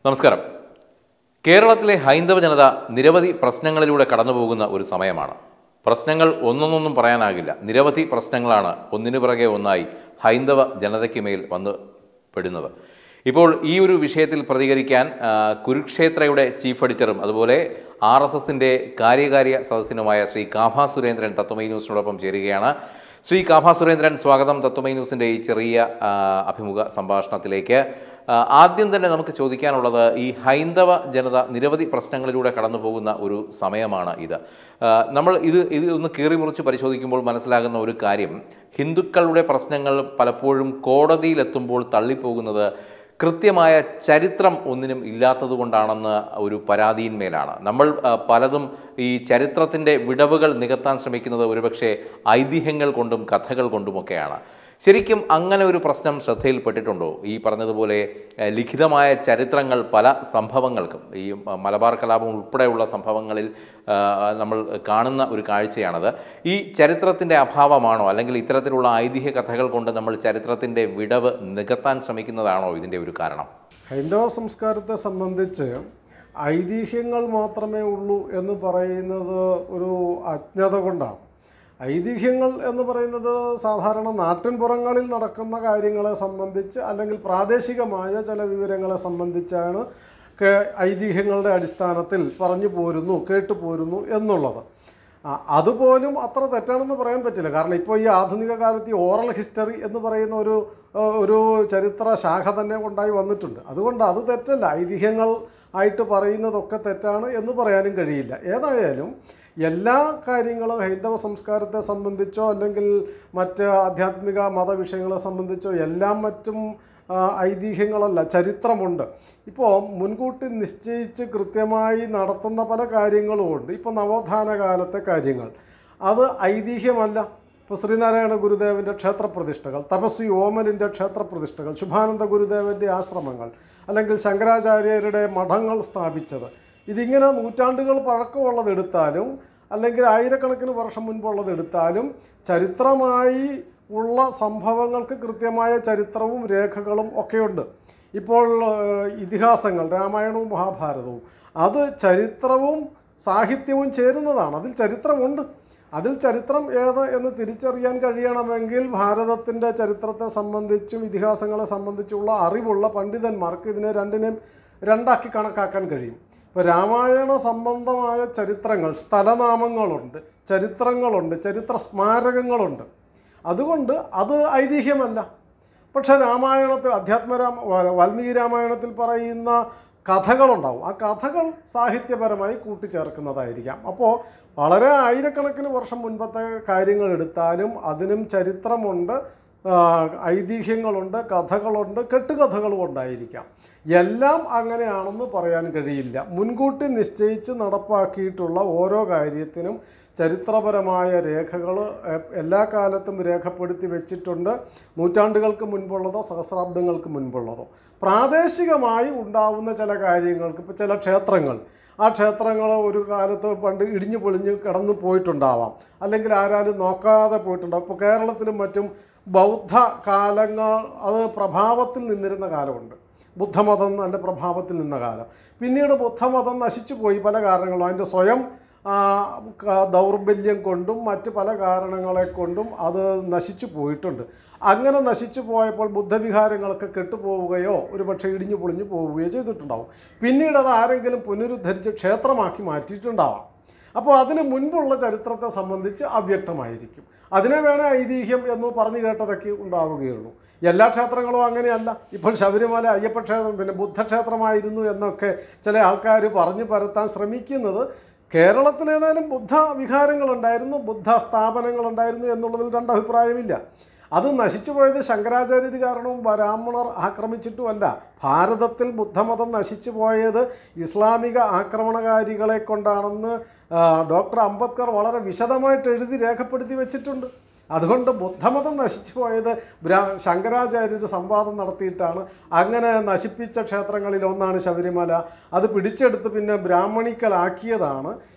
നമസ്കാരം കേരളത്തിലെ ഹൈന്ദവ ജനത നിരവധി പ്രശ്നങ്ങളിലൂടെ കടന്നുപോകുന്ന ഒരു സമയമാണ് പ്രശ്നങ്ങൾ ഒന്നൊന്നൊന്നും പറയാനാകില്ല നിരവധി പ്രശ്നങ്ങളാണ് ഒന്നിനു പിറകെ ഒന്നായി ഹൈന്ദവ ജനതയ്ക്ക് മേൽ വന്ന് പെടുന്നത് ഇപ്പോൾ ഈ ഒരു വിഷയത്തിൽ പ്രതികരിക്കാൻ ആ, കുരുക്ഷേത്രയുടെ ചീഫ് എഡിറ്ററും അതുപോലെ ആർ എസ് എസിൻ്റെ കാര്യകാര്യ സദസ്യനുമായ ശ്രീ കാഭ സുരേന്ദ്രൻ തത്വമൈ ന്യൂസിനോടൊപ്പം ചേരുകയാണ് ശ്രീ കാഭ സുരേന്ദ്രൻ സ്വാഗതം തത്വമൈ ന്യൂസിൻ്റെ ഈ ചെറിയ ആ, അഭിമുഖ സംഭാഷണത്തിലേക്ക് ആ, ആദ്യം തന്നെ നമുക്ക് ചോദിക്കാനുള്ളത് ഈ ഹൈന്ദവ ജനത നിരവധി പ്രശ്നങ്ങളിലൂടെ കടന്നു പോകുന്ന ഒരു സമയമാണ് ഇത് ആ, നമ്മൾ ഇത് ഇത് ഒന്ന് കീറി മുറിച്ച് പരിശോധിക്കുമ്പോൾ മനസ്സിലാകുന്ന ഒരു കാര്യം ഹിന്ദുക്കളുടെ പ്രശ്നങ്ങൾ പലപ്പോഴും കോടതിയിലെത്തുമ്പോൾ തള്ളിപ്പോകുന്നത് കൃത്യമായ ചരിത്രം ഒന്നിനും ഇല്ലാത്തതുകൊണ്ടാണെന്ന് ഒരു പരാതിയിന്മേലാണ് നമ്മൾ ആ, പലതും ഈ ചരിത്രത്തിൻ്റെ വിടവുകൾ നികത്താൻ ശ്രമിക്കുന്നത് ഒരുപക്ഷെ ഐതിഹ്യങ്ങൾ കൊണ്ടും കഥകൾ കൊണ്ടുമൊക്കെയാണ് ശരിക്കും അങ്ങനെ ഒരു പ്രശ്നം ശ്രദ്ധയിൽപ്പെട്ടിട്ടുണ്ടോ ഈ പറഞ്ഞതുപോലെ ഏഹ്, ലിഖിതമായ ചരിത്രങ്ങൾ പല സംഭവങ്ങൾക്കും ഈ മ- മലബാർ കലാപം ഉൾപ്പെടെയുള്ള സംഭവങ്ങളിൽ ആ, നമ്മൾ കാണുന്ന ഒരു കാഴ്ചയാണത് ഈ ചരിത്രത്തിൻ്റെ അഭാവമാണോ അല്ലെങ്കിൽ ഇത്തരത്തിലുള്ള ഐതിഹ്യ കഥകൾ കൊണ്ട് നമ്മൾ ചരിത്രത്തിൻ്റെ വിടവ് നികത്താൻ ശ്രമിക്കുന്നതാണോ ഇതിൻ്റെ ഒരു കാരണം ഹൈന്ദവ സംസ്കാരത്തെ സംബന്ധിച്ച് ഐതിഹ്യങ്ങൾ മാത്രമേ ഉള്ളൂ എന്ന് പറയുന്നത് ഒരു അജ്ഞത കൊണ്ടാണ് ഐതിഹ്യങ്ങൾ എന്ന് പറയുന്നത് സാധാരണ നാട്ടിൻപുറങ്ങളിൽ നടക്കുന്ന കാര്യങ്ങളെ സംബന്ധിച്ച് അല്ലെങ്കിൽ പ്രാദേശികമായ ചില വിവരങ്ങളെ സംബന്ധിച്ചാണ് കേ- ഐതിഹ്യങ്ങളുടെ അടിസ്ഥാനത്തിൽ പറഞ്ഞു പോരുന്നു കേട്ടു പോരുന്നു എന്നുള്ളത് ആ, അതുപോലും അത്ര തെറ്റാണെന്ന് പറയാൻ പറ്റില്ല കാരണം ഇപ്പോൾ ഈ ആധുനിക കാലത്ത് ഈ ഓറൽ ഹിസ്റ്ററി എന്ന് പറയുന്ന ഒരു ആ, ഒരു ചരിത്ര ശാഖ തന്നെ ഉണ്ടായി വന്നിട്ടുണ്ട് അതുകൊണ്ട് അത് തെറ്റല്ല ഐതിഹ്യങ്ങൾ ആയിട്ട് പറയുന്നതൊക്കെ തെറ്റാണ് എന്ന് പറയാനും കഴിയില്ല ഏതായാലും എല്ലാ കാര്യങ്ങളും ഹൈന്ദവ സംസ്കാരത്തെ സംബന്ധിച്ചോ അല്ലെങ്കിൽ മറ്റ് ആധ്യാത്മിക മതവിഷയങ്ങളെ സംബന്ധിച്ചോ എല്ലാം മറ്റും ആ, ഐതിഹ്യങ്ങളല്ല ചരിത്രമുണ്ട് ഇപ്പോൾ മുൻകൂട്ടി നിശ്ചയിച്ച് കൃത്യമായി നടത്തുന്ന പല കാര്യങ്ങളും ഉണ്ട് ഇപ്പോൾ നവോത്ഥാന കാലത്തെ കാര്യങ്ങൾ അത് ഐതിഹ്യമല്ല ഇപ്പോൾ ശ്രീനാരായണ ഗുരുദേവൻ്റെ ക്ഷേത്രപ്രതിഷ്ഠകൾ തപസ്വി ഓമലിൻ്റെ ക്ഷേത്രപ്രതിഷ്ഠകൾ ശുഭാനന്ദ ഗുരുദേവൻ്റെ ആശ്രമങ്ങൾ അല്ലെങ്കിൽ ശങ്കരാചാര്യരുടെ മഠങ്ങൾ സ്ഥാപിച്ചത് ഇതിങ്ങനെ നൂറ്റാണ്ടുകൾ പഴക്കമുള്ളത് എടുത്താലും അല്ലെങ്കിൽ ആയിരക്കണക്കിന് വർഷം മുൻപുള്ളത് എടുത്താലും ചരിത്രമായി ഉള്ള സംഭവങ്ങൾക്ക് കൃത്യമായ ചരിത്രവും രേഖകളും ഒക്കെയുണ്ട് ഇപ്പോൾ ഏഹ്, ഇതിഹാസങ്ങൾ രാമായണവും മഹാഭാരതവും അത് ചരിത്രവും സാഹിത്യവും ചേരുന്നതാണ് അതിൽ ചരിത്രമുണ്ട് അതിൽ ചരിത്രം ഏത് എന്ന് തിരിച്ചറിയാൻ കഴിയണമെങ്കിൽ ഭാരതത്തിൻ്റെ ചരിത്രത്തെ സംബന്ധിച്ചും ഇതിഹാസങ്ങളെ സംബന്ധിച്ചുള്ള അറിവുള്ള പണ്ഡിതന്മാർക്ക് ഇതിനെ രണ്ടിനെയും രണ്ടാക്കി കണക്കാക്കാൻ കഴിയും ഇപ്പോൾ രാമായണ സംബന്ധമായ ചരിത്രങ്ങൾ സ്ഥലനാമങ്ങളുണ്ട് ചരിത്രങ്ങളുണ്ട് ചരിത്ര സ്മാരകങ്ങളുണ്ട് അതുകൊണ്ട് അത് ഐതിഹ്യമല്ല പക്ഷേ രാമായണത്തിൽ അധ്യാത്മരാമ വാ- വാൽമീകി രാമായണത്തിൽ പറയുന്ന കഥകളുണ്ടാവും ആ കഥകൾ സാഹിത്യപരമായി കൂട്ടിച്ചേർക്കുന്നതായിരിക്കാം അപ്പോൾ വളരെ ആയിരക്കണക്കിന് വർഷം മുൻപത്തെ കാര്യങ്ങൾ എടുത്താലും അതിനും ചരിത്രമുണ്ട് ആ, ഐതിഹ്യങ്ങളുണ്ട് കഥകളുണ്ട് കെട്ടുകഥകളും ഉണ്ടായിരിക്കാം എല്ലാം അങ്ങനെയാണെന്ന് പറയാൻ കഴിയില്ല മുൻകൂട്ടി നിശ്ചയിച്ച് നടപ്പാക്കിയിട്ടുള്ള ഓരോ കാര്യത്തിനും ചരിത്രപരമായ രേഖകൾ എല്ലാ കാലത്തും രേഖപ്പെടുത്തി വെച്ചിട്ടുണ്ട് നൂറ്റാണ്ടുകൾക്ക് മുൻപുള്ളതോ സഹസ്രാബ്ദങ്ങൾക്ക് മുൻപുള്ളതോ പ്രാദേശികമായി ഉണ്ടാവുന്ന ചില കാര്യങ്ങൾക്ക് ഇപ്പോൾ ചില ക്ഷേത്രങ്ങൾ ആ ക്ഷേത്രങ്ങൾ ഒരു കാലത്ത് പണ്ട് ഇടിഞ്ഞു പൊളിഞ്ഞ് കിടന്നു പോയിട്ടുണ്ടാവാം അല്ലെങ്കിൽ ആരാലും നോക്കാതെ പോയിട്ടുണ്ടാവും ഇപ്പോൾ കേരളത്തിലും മറ്റും ബൗദ്ധ കാലങ്ങൾ അത് പ്രഭാവത്തിൽ നിന്നിരുന്ന കാലമുണ്ട് ബുദ്ധമതം നല്ല പ്രഭാവത്തിൽ നിന്ന കാലം പിന്നീട് ബുദ്ധമതം നശിച്ചു പോയി പല കാരണങ്ങളും അതിൻ്റെ സ്വയം ആ, ക- ദൗർബല്യം കൊണ്ടും മറ്റ് പല കാരണങ്ങളെ കൊണ്ടും അത് നശിച്ചു പോയിട്ടുണ്ട് അങ്ങനെ നശിച്ചു പോയപ്പോൾ ബുദ്ധവിഹാരങ്ങളൊക്കെ കെട്ടുപോവുകയോ ഒരുപക്ഷെ ഇടിഞ്ഞു പൊളിഞ്ഞു പോവുകയോ ചെയ്തിട്ടുണ്ടാവും പിന്നീട് അത് ആരെങ്കിലും പുനരുദ്ധരിച്ച് ക്ഷേത്രമാക്കി മാറ്റിയിട്ടുണ്ടാവാം അപ്പോൾ അതിന് മുൻപുള്ള ചരിത്രത്തെ സംബന്ധിച്ച് അവ്യക്തമായിരിക്കും അതിനെ വേണേൽ ഐതിഹ്യം എന്ന് പറഞ്ഞു കേട്ടതൊക്കെ ഉണ്ടാവുകയുള്ളൂ എല്ലാ ക്ഷേത്രങ്ങളും അങ്ങനെയല്ല ഇപ്പോൾ ശബരിമല അയ്യപ്പ ക്ഷേത്രം പിന്നെ ബുദ്ധക്ഷേത്രമായിരുന്നു എന്നൊക്കെ ചില ആൾക്കാർ പറഞ്ഞു പരത്താൻ ശ്രമിക്കുന്നത് കേരളത്തിലേതായാലും ബുദ്ധ വിഹാരങ്ങളുണ്ടായിരുന്നു ബുദ്ധ സ്ഥാപനങ്ങളുണ്ടായിരുന്നു എന്നുള്ളതിൽ രണ്ടഭിപ്രായമില്ല അത് നശിച്ചു പോയത് ശങ്കരാചാര്യർ കാരണവും ബ്രാഹ്മണർ ആക്രമിച്ചിട്ടുമല്ല ഭാരതത്തിൽ ബുദ്ധമതം നശിച്ചു പോയത് ഇസ്ലാമിക ആക്രമണകാരികളെ കൊണ്ടാണെന്ന് ആ, ഡോക്ടർ അംബേദ്കർ വളരെ വിശദമായിട്ട് എഴുതി രേഖപ്പെടുത്തി വെച്ചിട്ടുണ്ട് അതുകൊണ്ട് ബുദ്ധമതം നശിച്ചു പോയത് ബ്രാ ശങ്കരാചാര്യർ സംവാദം നടത്തിയിട്ടാണ് അങ്ങനെ നശിപ്പിച്ച ക്ഷേത്രങ്ങളിൽ ഒന്നാണ് ശബരിമല അത് പിടിച്ചെടുത്ത് പിന്നെ ബ്രാഹ്മണിക്കലാക്കിയതാണ്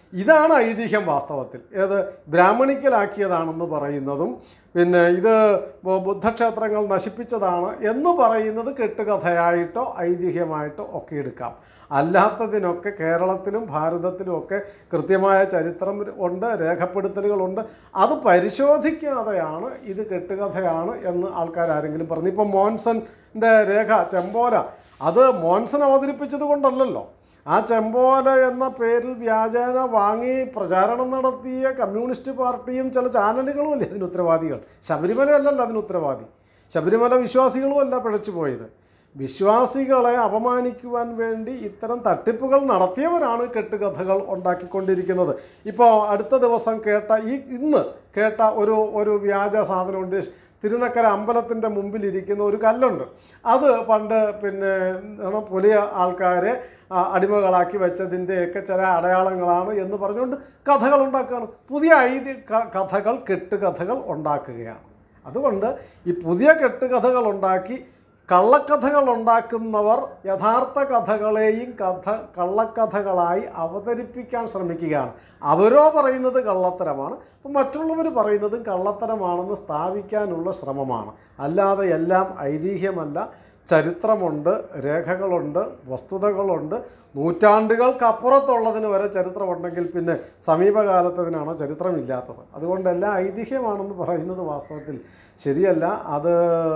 ഇതാണ് ഐതിഹ്യം വാസ്തവത്തിൽ ഏത് ബ്രാഹ്മണിക്കലാക്കിയതാണെന്ന് പറയുന്നതും പിന്നെ ഇത് ബു- ബുദ്ധക്ഷേത്രങ്ങൾ നശിപ്പിച്ചതാണ് എന്ന് പറയുന്നത് കെട്ടുകഥയായിട്ടോ ഐതിഹ്യമായിട്ടോ ഒക്കെ എടുക്കാം അല്ലാത്തതിനൊക്കെ കേരളത്തിലും ഭാരതത്തിലും ഒക്കെ കൃത്യമായ ചരിത്രം ഉണ്ട് രേഖപ്പെടുത്തലുകളുണ്ട് അത് പരിശോധിക്കാതെയാണ് ഇത് കെട്ടുകഥയാണ് എന്ന് ആൾക്കാർ ആരെങ്കിലും പറഞ്ഞു ഇപ്പം മോൻസന്റെ രേഖ ചെമ്പോല അത് മോൻസൺ അവതരിപ്പിച്ചത് കൊണ്ടല്ലല്ലോ ആ ചെമ്പോല എന്ന പേരിൽ വ്യാജേന വാങ്ങി പ്രചാരണം നടത്തിയ കമ്മ്യൂണിസ്റ്റ് പാർട്ടിയും ചില ചാനലുകളും അല്ലേ അതിന് ഉത്തരവാദികൾ ശബരിമലയല്ലല്ലോ അതിന് ഉത്തരവാദി ശബരിമല വിശ്വാസികളും അല്ല പിഴച്ചു പോയത് വിശ്വാസികളെ അപമാനിക്കുവാൻ വേണ്ടി ഇത്തരം തട്ടിപ്പുകൾ നടത്തിയവരാണ് കെട്ടുകഥകൾ ഉണ്ടാക്കിക്കൊണ്ടിരിക്കുന്നത് ഇപ്പോൾ അടുത്ത ദിവസം കേട്ട ഈ ഇന്ന് കേട്ട ഒരു ഒരു വ്യാജ സാധനമുണ്ട് തിരുനക്കര അമ്പലത്തിൻ്റെ മുമ്പിൽ ഇരിക്കുന്ന ഒരു കല്ലുണ്ട് അത് പണ്ട് പിന്നെ എന്താണ് വലിയ ആൾക്കാരെ ആ, അടിമകളാക്കി വെച്ചതിൻ്റെയൊക്കെ ചില അടയാളങ്ങളാണ് എന്ന് പറഞ്ഞുകൊണ്ട് കഥകൾ ഉണ്ടാക്കുകയാണ് പുതിയ ഐതി ക- കഥകൾ കെട്ടുകഥകൾ ഉണ്ടാക്കുകയാണ് അതുകൊണ്ട് ഈ പുതിയ കെട്ടുകഥകൾ ഉണ്ടാക്കി കള്ളക്കഥകൾ ഉണ്ടാക്കുന്നവർ യഥാർത്ഥ കഥകളെയും കഥ കള്ളക്കഥകളായി അവതരിപ്പിക്കാൻ ശ്രമിക്കുകയാണ് അവരോ പറയുന്നത് കള്ളത്തരമാണ് അപ്പം മറ്റുള്ളവർ പറയുന്നതും കള്ളത്തരമാണെന്ന് സ്ഥാപിക്കാനുള്ള ശ്രമമാണ് അല്ലാതെ എല്ലാം ഐതിഹ്യമല്ല ചരിത്രമുണ്ട് രേഖകളുണ്ട് വസ്തുതകളുണ്ട് നൂറ്റാണ്ടുകൾക്കപ്പുറത്തുള്ളതിന് വരെ ചരിത്രമുണ്ടെങ്കിൽ പിന്നെ സമീപകാലത്തതിനാണോ ചരിത്രമില്ലാത്തത് അതുകൊണ്ട് എല്ലാം ഐതിഹ്യമാണെന്ന് പറയുന്നത് വാസ്തവത്തിൽ ശരിയല്ല അത്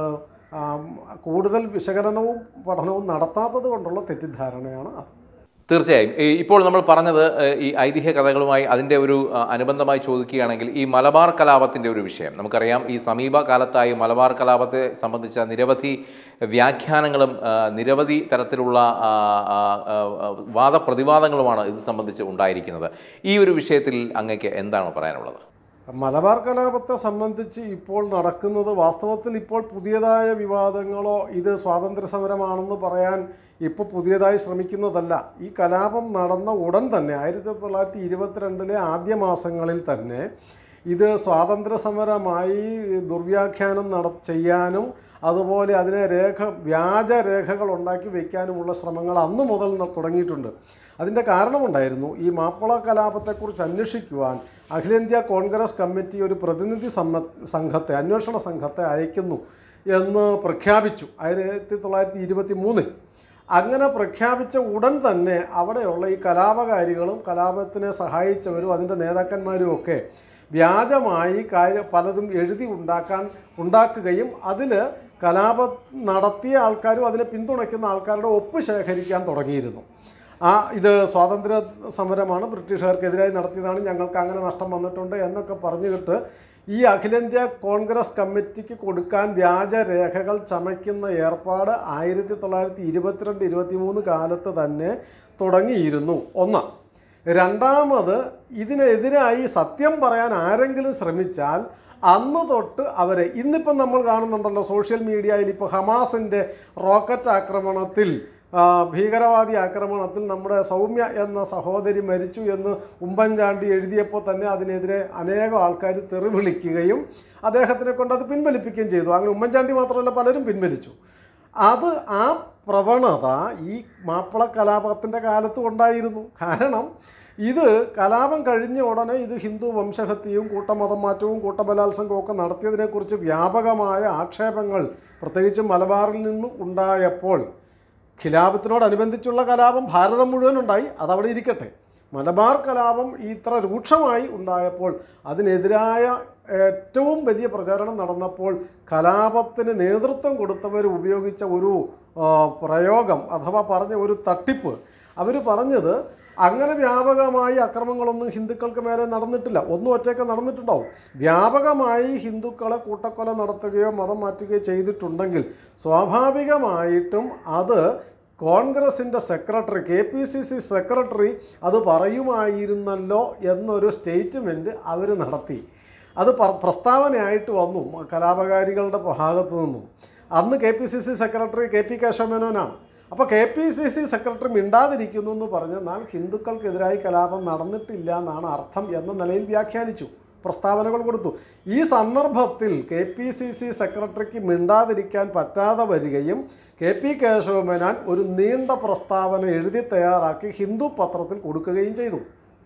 ആം, കൂടുതൽ വിശകലനവും പഠനവും നടത്താത്തത് കൊണ്ടുള്ള തെറ്റിദ്ധാരണയാണ് അത് തീർച്ചയായും ഈ ഇപ്പോൾ നമ്മൾ പറഞ്ഞത് ഏഹ്, ഈ ഐതിഹ്യ കഥകളുമായി അതിൻ്റെ ഒരു ആ, അനുബന്ധമായി ചോദിക്കുകയാണെങ്കിൽ ഈ മലബാർ കലാപത്തിൻ്റെ ഒരു വിഷയം നമുക്കറിയാം ഈ സമീപകാലത്തായി മലബാർ കലാപത്തെ സംബന്ധിച്ച നിരവധി വ്യാഖ്യാനങ്ങളും ആ, നിരവധി തരത്തിലുള്ള ആ, ആ, ആ, ആ, വാദപ്രതിവാദങ്ങളുമാണ് ഇത് സംബന്ധിച്ച് ഉണ്ടായിരിക്കുന്നത് ഈ ഒരു വിഷയത്തിൽ അങ്ങക്ക് എന്താണ് പറയാനുള്ളത് മലബാർ കലാപത്തെ സംബന്ധിച്ച് ഇപ്പോൾ നടക്കുന്നത് വാസ്തവത്തിൽ ഇപ്പോൾ പുതിയതായ വിവാദങ്ങളോ ഇത് സ്വാതന്ത്ര്യ സമരമാണെന്ന് പറയാൻ ഇപ്പോൾ പുതിയതായി ശ്രമിക്കുന്നതല്ല ഈ കലാപം നടന്ന ഉടൻ തന്നെ ആയിരത്തി തൊള്ളായിരത്തി ഇരുപത്തിരണ്ടിലെ ആദ്യ മാസങ്ങളിൽ തന്നെ ഇത് സ്വാതന്ത്ര്യ സമരമായി ദുർവ്യാഖ്യാനം നട ചെയ്യാനും അതുപോലെ അതിനെ രേഖ വ്യാജ രേഖകൾ ഉണ്ടാക്കി വയ്ക്കാനുമുള്ള ശ്രമങ്ങൾ അന്ന് മുതൽ ന- തുടങ്ങിയിട്ടുണ്ട് അതിൻ്റെ കാരണമുണ്ടായിരുന്നു ഈ മാപ്പിള കലാപത്തെക്കുറിച്ച് അന്വേഷിക്കുവാൻ അഖിലേന്ത്യാ കോൺഗ്രസ് കമ്മിറ്റി ഒരു പ്രതിനിധി സമ്മ സംഘത്തെ അന്വേഷണ സംഘത്തെ അയക്കുന്നു എന്ന് പ്രഖ്യാപിച്ചു ആയിരത്തി തൊള്ളായിരത്തി ഇരുപത്തി മൂന്നിൽ അങ്ങനെ പ്രഖ്യാപിച്ച ഉടൻ തന്നെ അവിടെയുള്ള ഈ കലാപകാരികളും കലാപത്തിനെ സഹായിച്ചവരും അതിൻ്റെ നേതാക്കന്മാരും ഒക്കെ വ്യാജമായി കാര്യ പലതും എഴുതി ഉണ്ടാക്കാൻ ഉണ്ടാക്കുകയും അതിൽ കലാപം നടത്തിയ ആൾക്കാരും അതിനെ പിന്തുണയ്ക്കുന്ന ആൾക്കാരുടെ ഒപ്പ് ശേഖരിക്കാൻ തുടങ്ങിയിരുന്നു ആ ഇത് സ്വാതന്ത്ര്യ സമരമാണ് ബ്രിട്ടീഷുകാർക്കെതിരായി നടത്തിയതാണ് ഞങ്ങൾക്ക് അങ്ങനെ നഷ്ടം വന്നിട്ടുണ്ട് എന്നൊക്കെ പറഞ്ഞിട്ട് ഈ അഖിലേന്ത്യാ കോൺഗ്രസ് കമ്മിറ്റിക്ക് കൊടുക്കാൻ വ്യാജ രേഖകൾ ചമയ്ക്കുന്ന ഏർപ്പാട് ആയിരത്തി തൊള്ളായിരത്തി ഇരുപത്തിരണ്ട് ഇരുപത്തി മൂന്ന് കാലത്ത് തന്നെ തുടങ്ങിയിരുന്നു ഒന്ന് രണ്ടാമത് ഇതിനെതിരായി സത്യം പറയാൻ ആരെങ്കിലും ശ്രമിച്ചാൽ അന്ന് തൊട്ട് അവരെ ഇന്നിപ്പം നമ്മൾ കാണുന്നുണ്ടല്ലോ സോഷ്യൽ മീഡിയയിൽ ഇപ്പോൾ ഹമാസിൻ്റെ റോക്കറ്റ് ആക്രമണത്തിൽ ആ, ഭീകരവാദി ആക്രമണത്തിൽ നമ്മുടെ സൗമ്യ എന്ന സഹോദരി മരിച്ചു എന്ന് ഉമ്മൻചാണ്ടി എഴുതിയപ്പോൾ തന്നെ അതിനെതിരെ അനേകം ആൾക്കാർ തെറി വിളിക്കുകയും അദ്ദേഹത്തിനെ കൊണ്ട് അത് പിൻവലിപ്പിക്കുകയും ചെയ്തു അങ്ങനെ ഉമ്മൻചാണ്ടി മാത്രമല്ല പലരും പിൻവലിച്ചു അത് ആ പ്രവണത ഈ മാപ്പിള കലാപത്തിൻ്റെ കാലത്ത് ഉണ്ടായിരുന്നു കാരണം ഇത് കലാപം കഴിഞ്ഞ ഉടനെ ഇത് ഹിന്ദു വംശഹത്യയും കൂട്ടമതം മാറ്റവും കൂട്ടബലാത്സംഗവും ഒക്കെ നടത്തിയതിനെക്കുറിച്ച് വ്യാപകമായ ആക്ഷേപങ്ങൾ പ്രത്യേകിച്ച് മലബാറിൽ നിന്ന് ഉണ്ടായപ്പോൾ ഖിലാപത്തിനോടനുബന്ധിച്ചുള്ള കലാപം ഭാരതം മുഴുവൻ ഉണ്ടായി അതവിടെ ഇരിക്കട്ടെ മലബാർ കലാപം ഇത്ര രൂക്ഷമായി ഉണ്ടായപ്പോൾ അതിനെതിരായ ഏറ്റവും വലിയ പ്രചാരണം നടന്നപ്പോൾ കലാപത്തിന് നേതൃത്വം കൊടുത്തവർ ഉപയോഗിച്ച ഒരു ആ, പ്രയോഗം അഥവാ പറഞ്ഞ ഒരു തട്ടിപ്പ് അവർ പറഞ്ഞത് അങ്ങനെ വ്യാപകമായി അക്രമങ്ങളൊന്നും ഹിന്ദുക്കൾക്ക് മേലെ നടന്നിട്ടില്ല ഒന്നും ഒറ്റയ്ക്ക് നടന്നിട്ടുണ്ടാവും വ്യാപകമായി ഹിന്ദുക്കളെ കൂട്ടക്കൊല നടത്തുകയോ മതം മാറ്റുകയോ ചെയ്തിട്ടുണ്ടെങ്കിൽ സ്വാഭാവികമായിട്ടും അത് കോൺഗ്രസിൻ്റെ secretary K P C C secretary അത് പറയുമായിരുന്നല്ലോ എന്നൊരു സ്റ്റേറ്റ്മെൻറ്റ് അവർ നടത്തി അത് പ- പ്രസ്താവനയായിട്ട് വന്നു കലാപകാരികളുടെ ഭാഗത്തു നിന്നും അന്ന് K P C C secretary K P കേശവമേനോനാണ് അപ്പോൾ K P C C secretary മിണ്ടാതിരിക്കുന്നു എന്ന് പറഞ്ഞെന്നാൽ ഹിന്ദുക്കൾക്കെതിരായി കലാപം നടന്നിട്ടില്ല എന്നാണ് അർത്ഥം എന്ന നിലയിൽ വ്യാഖ്യാനിച്ചു പ്രസ്താവനകൾ കൊടുത്തു ഈ സന്ദർഭത്തിൽ കെ പി സി സി സെക്രട്ടറിക്ക് മിണ്ടാതിരിക്കാൻ പറ്റാതെ വരികയും കെ പി കേശവമേനാൻ ഒരു നീണ്ട പ്രസ്താവന എഴുതി തയ്യാറാക്കി ഹിന്ദു പത്രത്തിൽ കൊടുക്കുകയും ചെയ്തു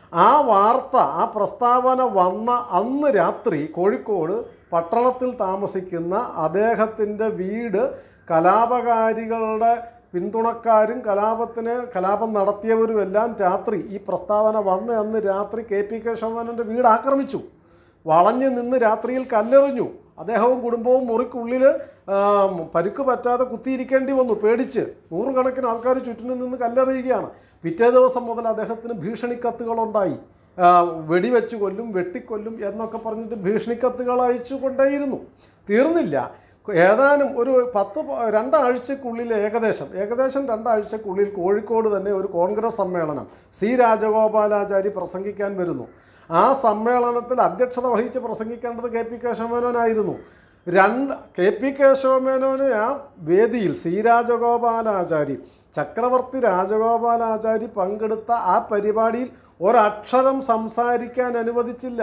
ആ വാർത്ത ആ പ്രസ്താവന വന്ന അന്ന് രാത്രി കോഴിക്കോട് പട്ടണത്തിൽ താമസിക്കുന്ന അദ്ദേഹത്തിൻ്റെ വീട് കലാപകാരികളുടെ പിന്തുണക്കാരും കലാപത്തിന് കലാപം നടത്തിയവരുമെല്ലാം രാത്രി ഈ പ്രസ്താവന വന്ന അന്ന് രാത്രി കെ പി കേശവമേനോൻ്റെ വീട് ആക്രമിച്ചു വളഞ്ഞു നിന്ന് രാത്രിയിൽ കല്ലെറിഞ്ഞു അദ്ദേഹവും കുടുംബവും മുറിക്കുള്ളിൽ പരുക്ക് പറ്റാതെ കുത്തിയിരിക്കേണ്ടി വന്നു പേടിച്ച് നൂറുകണക്കിന് ആൾക്കാർ ചുറ്റിനും നിന്ന് കല്ലെറിയുകയാണ് പിറ്റേ ദിവസം മുതൽ അദ്ദേഹത്തിന് ഭീഷണിക്കത്തുകളുണ്ടായി ആ, വെടിവെച്ച് കൊല്ലും വെട്ടിക്കൊല്ലും എന്നൊക്കെ പറഞ്ഞിട്ട് ഭീഷണിക്കത്തുകൾ അയച്ചു കൊണ്ടേയിരുന്നു തീർന്നില്ല ഏതാനും ഒരു പത്ത് പ- രണ്ടാഴ്ചക്കുള്ളിൽ ഏകദേശം ഏകദേശം രണ്ടാഴ്ചക്കുള്ളിൽ കോഴിക്കോട് തന്നെ ഒരു കോൺഗ്രസ് സമ്മേളനം സി രാജഗോപാലാചാരി പ്രസംഗിക്കാൻ വരുന്നു ആ സമ്മേളനത്തിൽ അധ്യക്ഷത വഹിച്ച് പ്രസംഗിക്കേണ്ടത് കെ പി കേശവമേനോനായിരുന്നു രണ്ട് കെ പി കേശവമേനോന് ആ വേദിയിൽ സി രാജഗോപാലാചാരി ചക്രവർത്തി രാജഗോപാലാചാരി പങ്കെടുത്ത ആ പരിപാടിയിൽ ഒരക്ഷരം സംസാരിക്കാൻ അനുവദിച്ചില്ല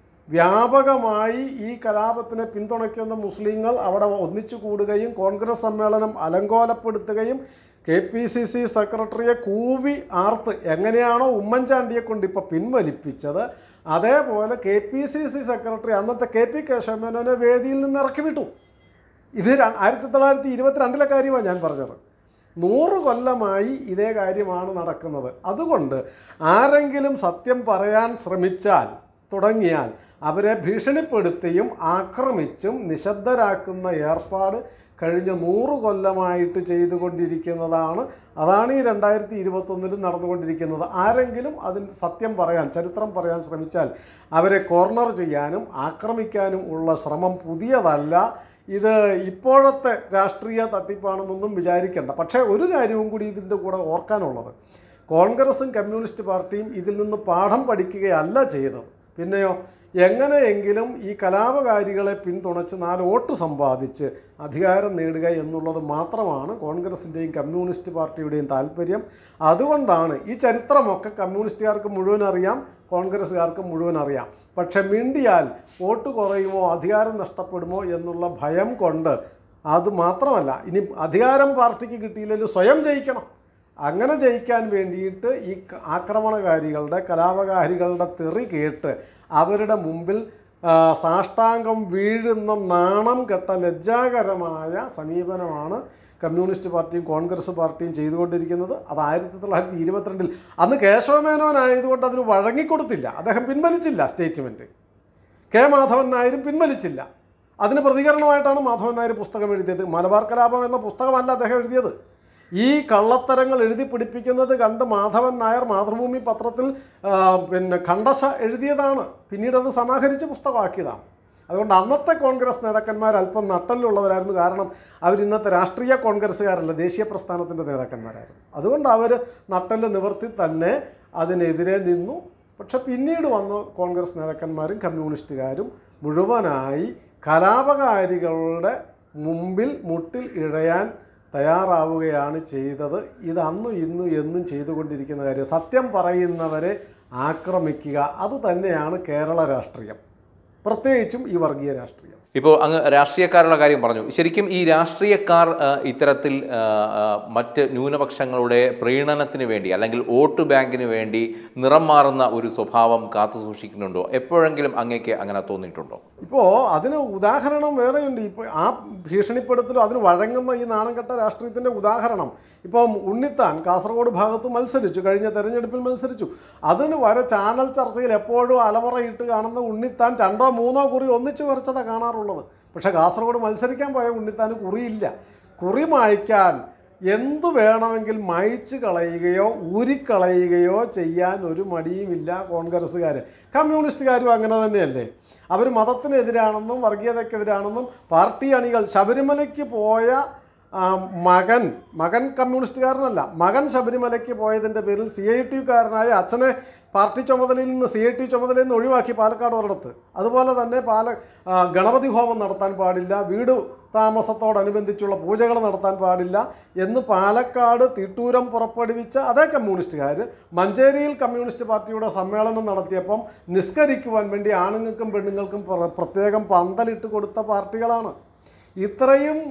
വ്യാപകമായി ഈ കലാപത്തിനെ പിന്തുണയ്ക്കുന്ന മുസ്ലിങ്ങൾ അവിടെ ഒന്നിച്ചു കൂടുകയും കോൺഗ്രസ് സമ്മേളനം അലങ്കോലപ്പെടുത്തുകയും കെ പി സി സി സെക്രട്ടറിയെ കൂവി ആർത്ത് എങ്ങനെയാണോ ഉമ്മൻചാണ്ടിയെ കൊണ്ട് ഇപ്പോൾ പിൻവലിപ്പിച്ചത് അതേപോലെ K P C C secretary അന്നത്തെ കെ പി കേശവമേനോനെ വേദിയിൽ നിന്ന് ഇറക്കി വിട്ടു ഇത് ര- ആയിരത്തി തൊള്ളായിരത്തി ഇരുപത്തിരണ്ടിലെ കാര്യമാണ് ഞാൻ പറഞ്ഞത് നൂറ് കൊല്ലമായി ഇതേ കാര്യമാണ് നടക്കുന്നത് അതുകൊണ്ട് ആരെങ്കിലും സത്യം പറയാൻ ശ്രമിച്ചാൽ തുടങ്ങിയാൽ അവരെ ഭീഷണിപ്പെടുത്തിയും ആക്രമിച്ചും നിശബ്ദരാക്കുന്ന ഏർപ്പാട് കഴിഞ്ഞ നൂറ് കൊല്ലമായിട്ട് ചെയ്തുകൊണ്ടിരിക്കുന്നതാണ് അതാണ് ഈ രണ്ടായിരത്തി ഇരുപത്തൊന്നിലും നടന്നുകൊണ്ടിരിക്കുന്നത് ആരെങ്കിലും അതിന് സത്യം പറയാൻ ചരിത്രം പറയാൻ ശ്രമിച്ചാൽ അവരെ കോർണർ ചെയ്യാനും ആക്രമിക്കാനും ഉള്ള ശ്രമം പുതിയതല്ല ഇത് ഇപ്പോഴത്തെ രാഷ്ട്രീയ തട്ടിപ്പാണെന്നൊന്നും വിചാരിക്കേണ്ട പക്ഷേ ഒരു കാര്യവും കൂടി ഇതിൻ്റെ കൂടെ ഓർക്കാനുള്ളത് കോൺഗ്രസും കമ്മ്യൂണിസ്റ്റ് പാർട്ടിയും ഇതിൽ നിന്ന് പാഠം പഠിക്കുകയല്ല ചെയ്തത് പിന്നെയോ എങ്ങനെയെങ്കിലും ഈ കലാപകാരികളെ പിന്തുണച്ച് നാല് വോട്ട് സമ്പാദിച്ച് അധികാരം നേടുക എന്നുള്ളത് മാത്രമാണ് കോൺഗ്രസിൻ്റെയും കമ്മ്യൂണിസ്റ്റ് പാർട്ടിയുടെയും താല്പര്യം അതുകൊണ്ടാണ് ഈ ചരിത്രമൊക്കെ കമ്മ്യൂണിസ്റ്റുകാർക്ക് മുഴുവൻ അറിയാം കോൺഗ്രസ്സുകാർക്ക് മുഴുവൻ അറിയാം പക്ഷെ മിണ്ടിയാൽ വോട്ട് കുറയുമോ അധികാരം നഷ്ടപ്പെടുമോ എന്നുള്ള ഭയം കൊണ്ട് അത് മാത്രമല്ല ഇനി അധികാരം പാർട്ടിക്ക് കിട്ടിയില്ലെങ്കിൽ സ്വയം ജയിക്കണം അങ്ങനെ ജയിക്കാൻ വേണ്ടിയിട്ട് ഈ ക- ആക്രമണകാരികളുടെ കലാപകാരികളുടെ തെറി കേട്ട് അവരുടെ മുമ്പിൽ ആ, സാഷ്ടാംഗം വീഴുന്ന നാണം കെട്ട ലജ്ജാകരമായ സമീപനമാണ് കമ്മ്യൂണിസ്റ്റ് പാർട്ടിയും കോൺഗ്രസ് പാർട്ടിയും ചെയ്തുകൊണ്ടിരിക്കുന്നത് അത് ആയിരത്തി തൊള്ളായിരത്തി ഇരുപത്തിരണ്ടിൽ അന്ന് കേശവമേനോനായതുകൊണ്ട് അതിന് വഴങ്ങിക്കൊടുത്തില്ല അദ്ദേഹം പിൻവലിച്ചില്ല സ്റ്റേറ്റ്മെൻറ്റ് കെ മാധവൻ നായരും പിൻവലിച്ചില്ല അതിന് പ്രതികരണമായിട്ടാണ് മാധവൻ നായർ പുസ്തകം എഴുതിയത് മലബാർ കലാപം എന്ന പുസ്തകമല്ല അദ്ദേഹം എഴുതിയത് ഈ കള്ളത്തരങ്ങൾ എഴുതി പിടിപ്പിക്കുന്നത് കണ്ട് മാധവൻ നായർ മാതൃഭൂമി പത്രത്തിൽ ആ, പിന്നെ ഖണ്ഡശ എഴുതിയതാണ് പിന്നീട് അത് സമാഹരിച്ച് പുസ്തകമാക്കിയതാണ് അതുകൊണ്ട് അന്നത്തെ കോൺഗ്രസ് നേതാക്കന്മാർ അല്പം നട്ടലുള്ളവരായിരുന്നു കാരണം അവർ ഇന്നത്തെ രാഷ്ട്രീയ കോൺഗ്രസ്സുകാരല്ല ദേശീയ പ്രസ്ഥാനത്തിൻ്റെ നേതാക്കന്മാരായിരുന്നു അതുകൊണ്ട് അവർ നട്ടല് നിവർത്തി തന്നെ അതിനെതിരെ നിന്നു പക്ഷെ പിന്നീട് വന്ന കോൺഗ്രസ് നേതാക്കന്മാരും കമ്മ്യൂണിസ്റ്റുകാരും മുഴുവനായി കലാപകാരികളുടെ മുമ്പിൽ മുട്ടിൽ ഇഴയാൻ തയ്യാറാവുകയാണ് ചെയ്തത് ഇത് അന്നും ഇന്നും എന്നും ചെയ്തുകൊണ്ടിരിക്കുന്ന കാര്യം സത്യം പറയുന്നവരെ ആക്രമിക്കുക അത് തന്നെയാണ് കേരള രാഷ്ട്രീയം പ്രത്യേകിച്ചും ഈ വർഗീയ രാഷ്ട്രീയം ഇപ്പോൾ അങ്ങ് രാഷ്ട്രീയക്കാരുടെ കാര്യം പറഞ്ഞു ശരിക്കും ഈ രാഷ്ട്രീയക്കാർ ആ, ഇത്തരത്തിൽ ആ, ആ, മറ്റ് ന്യൂനപക്ഷങ്ങളുടെ പ്രീണനത്തിന് വേണ്ടി അല്ലെങ്കിൽ വോട്ട് ബാങ്കിന് വേണ്ടി നിറം മാറുന്ന ഒരു സ്വഭാവം കാത്തു സൂക്ഷിക്കുന്നുണ്ടോ എപ്പോഴെങ്കിലും അങ്ങേക്ക് അങ്ങനെ തോന്നിയിട്ടുണ്ടോ ഇപ്പോൾ അതിന് ഉദാഹരണം വേറെയുണ്ട് ഇപ്പോൾ ആ ഭീഷണിപ്പെടുത്തലും അതിന് വഴങ്ങുന്ന ഈ നാണംകെട്ട രാഷ്ട്രീയത്തിൻ്റെ ഉദാഹരണം ഇപ്പം ഉണ്ണിത്താൻ കാസർഗോഡ് ഭാഗത്ത് മത്സരിച്ചു കഴിഞ്ഞ തെരഞ്ഞെടുപ്പിൽ മത്സരിച്ചു അതിന് വരെ ചാനൽ ചർച്ചയിൽ എപ്പോഴും അലമുറയിട്ട് കാണുന്ന ഉണ്ണിത്താൻ രണ്ടോ മൂന്നോ കുറി ഒന്നിച്ച് വരച്ചതാണ് കാണാറുള്ളത് പക്ഷേ കാസർഗോഡ് മത്സരിക്കാൻ പോയ ഉണ്ണിത്താന് കുറിയില്ല കുറി മായ്ക്കാൻ എന്തു വേണമെങ്കിൽ മായ്ച്ചു കളയുകയോ ഊരിക്കളയുകയോ ചെയ്യാൻ ഒരു മടിയുമില്ല കോൺഗ്രസ്സുകാർ കമ്മ്യൂണിസ്റ്റുകാരും അങ്ങനെ തന്നെയല്ലേ അവർ മതത്തിനെതിരാണെന്നും വർഗീയതയ്ക്കെതിരാണെന്നും പാർട്ടി അണികൾ ശബരിമലയ്ക്ക് പോയ ആ, മകൻ മകൻ കമ്മ്യൂണിസ്റ്റുകാരനല്ല മകൻ ശബരിമലയ്ക്ക് പോയതിൻ്റെ പേരിൽ സി ഐ ടിക്കാരനായ അച്ഛനെ പാർട്ടി ചുമതലയിൽ നിന്ന് സി ഐ ടി ചുമതലയിൽ നിന്ന് ഒഴിവാക്കി പാലക്കാട് ഒരിടത്ത് അതുപോലെ തന്നെ പാല ആ, ഗണപതി ഹോമം നടത്താൻ പാടില്ല വീട് താമസത്തോടനുബന്ധിച്ചുള്ള പൂജകൾ നടത്താൻ പാടില്ല എന്ന് പാലക്കാട് തിട്ടൂരം പുറപ്പെടുവിച്ച അതേ കമ്മ്യൂണിസ്റ്റുകാർ മഞ്ചേരിയിൽ കമ്മ്യൂണിസ്റ്റ് പാർട്ടിയുടെ സമ്മേളനം നടത്തിയപ്പം നിസ്കരിക്കുവാൻ വേണ്ടി ആണുങ്ങൾക്കും പെണ്ണുങ്ങൾക്കും പ്ര- പ്രത്യേകം പന്തലിട്ട് കൊടുത്ത പാർട്ടികളാണ് ഇത്രയും